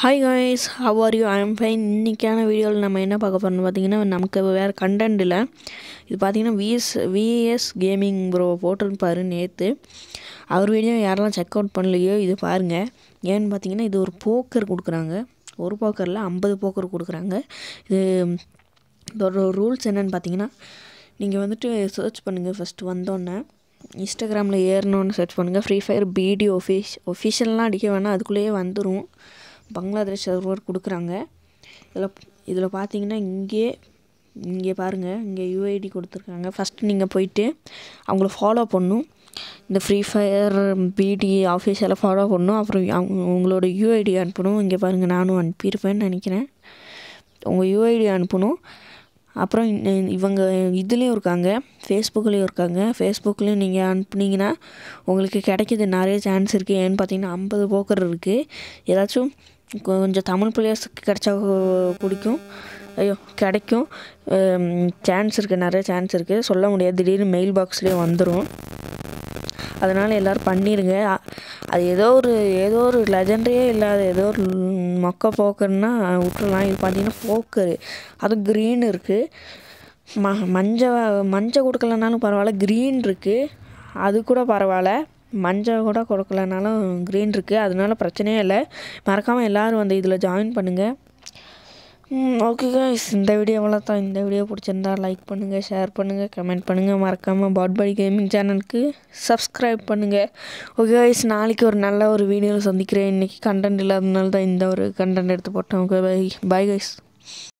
hi guys how are you I'm fine இன்றைக்கான வீடியோவில் நம்ம என்ன பார்க்க போகிறோம்னு பார்த்தீங்கன்னா நமக்கு வேறு கண்டென்ட் இல்லை இது பார்த்தீங்கன்னா விஎஸ் விஎஸ் கேமிங் ப்ரோ போட்டிருப்பாரு நேற்று அவர் வீடியோ யாரெல்லாம் செக் அவுட் பண்ணலையோ இது பாருங்கள் ஏன்னு பார்த்தீங்கன்னா இது ஒரு போக்கர் கொடுக்குறாங்க ஒரு போக்கரில் ஐம்பது போக்கர் கொடுக்குறாங்க இது இதோட ரூல்ஸ் என்னென்னு பார்த்தீங்கன்னா நீங்கள் வந்துட்டு சர்ச் பண்ணுங்கள் ஃபஸ்ட்டு வந்தோன்னே இன்ஸ்டாகிராமில் ஏறணுன்னு சர்ச் பண்ணுங்கள் ஃப்ரீ ஃபயர் பிடி ஒஃபிஷ் ஒஃபிஷியல்லாம் அடிக்க வேணாம் அதுக்குள்ளேயே வந்துடும் பங்களாதேஷ் சர்வர் கொடுக்குறாங்க இதில் இதில் பார்த்தீங்கன்னா இங்கே இங்கே பாருங்கள் இங்கே யூஐடி கொடுத்துருக்காங்க ஃபஸ்ட்டு நீங்கள் போயிட்டு அவங்கள ஃபாலோ பண்ணும் இந்த ஃப்ரீ ஃபயர் பிடி ஆஃபீஸில் ஃபாலோ பண்ணணும் அப்புறம் அவங்க உங்களோட யூஐடி அனுப்பணும் இங்கே பாருங்கள் நானும் அனுப்பியிருப்பேன்னு நினைக்கிறேன் உங்கள் யூஐடி அனுப்பணும் அப்புறம் இ- இவங்க இதுலேயும் இருக்காங்க ஃபேஸ்புக்லேயும் இருக்காங்க ஃபேஸ்புக்லேயும் நீங்கள் அனுப்புனீங்கன்னா உங்களுக்கு கிடைக்கிது நிறைய சான்ஸ் இருக்குது ஏன்னு பார்த்தீங்கன்னா ஐம்பது போக்கர் இருக்குது ஏதாச்சும் கொஞ்சம் தமிழ் பிளேயர்ஸுக்கு கிடைச்சா கு- பிடிக்கும் ஐயோ கிடைக்கும் சான்ஸ் இருக்குது நிறைய சான்ஸ் இருக்குது சொல்ல முடியாது திடீர்னு மெயில் பாக்ஸ்லேயே வந்துடும் அதனால் எல்லோரும் பண்ணிடுங்க அ- அது ஏதோ ஒரு ஏதோ ஒரு லெஜண்டரியே இல்லாத ஏதோ ஒரு மொக்க போக்கர்னா விட்டுறலாம் இது பார்த்தீங்கன்னா போக்கரு அதுவும் க்ரீன் இருக்குது ம மஞ்சள் மஞ்சள் கொடுக்கலனாலும் பரவாயில்ல க்ரீன் இருக்குது அது கூட பரவாயில்ல மஞ்சள் கூட கொடுக்கலனாலும் க்ரீன் இருக்குது அதனால பிரச்சனையே இல்லை மறக்காமல் எல்லோரும் வந்து இதில் ஜாயின் பண்ணுங்கள் ஓகே guys இந்த வீடியோ தான் இந்த வீடியோ பிடிச்சிருந்தா லைக் பண்ணுங்கள் ஷேர் பண்ணுங்கள் கமெண்ட் பண்ணுங்கள் மறக்காமல் பாட்பாடி கேமிங் சேனலுக்கு சப்ஸ்கிரைப் பண்ணுங்கள் ஓகே guys நாளைக்கு ஒரு நல்ல ஒரு வீடியோவில் சந்திக்கிறேன் இன்றைக்கி கண்டென்ட் இல்லாதனால தான் இந்த ஒரு கண்டென்ட் எடுத்து போட்டேன் ஓகே பை பை கைஸ்